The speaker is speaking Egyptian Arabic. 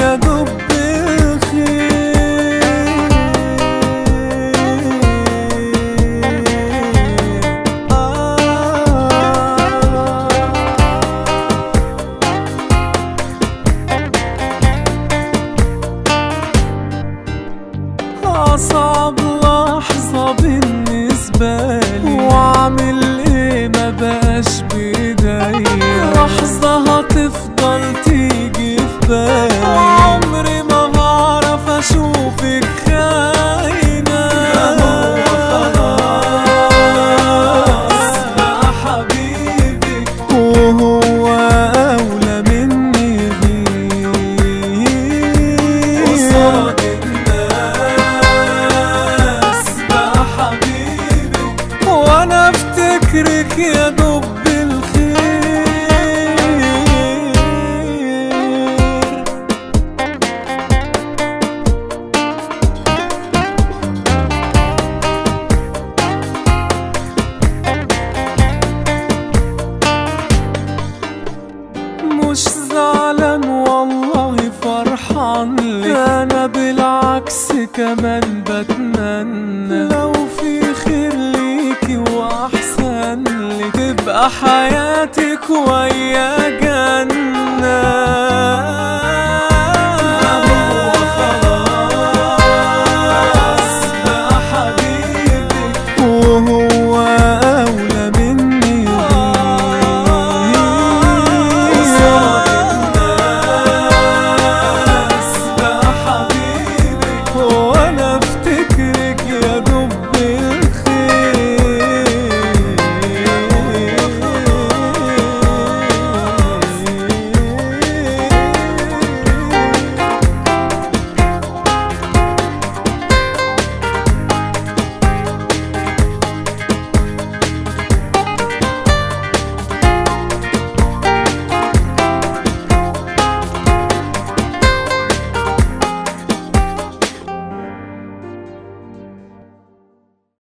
يا دب الخير آه أصعب لحظة بالنسبة لي وأعمل إيه ما بقاش بإيديا لحظة هتفضل تيجي في بالي عمري ما هعرف أشوفك خاينة خلاص بقى حبيبي وهو أولى مني بيه قصاد الناس بقى حبيبي وانا افتكرك يا دب الخير مش زعلان والله فرحان لك انا بالعكس كمان بتمنى لو في خير ليكي واحسن لك تبقى حياتك ويا جنة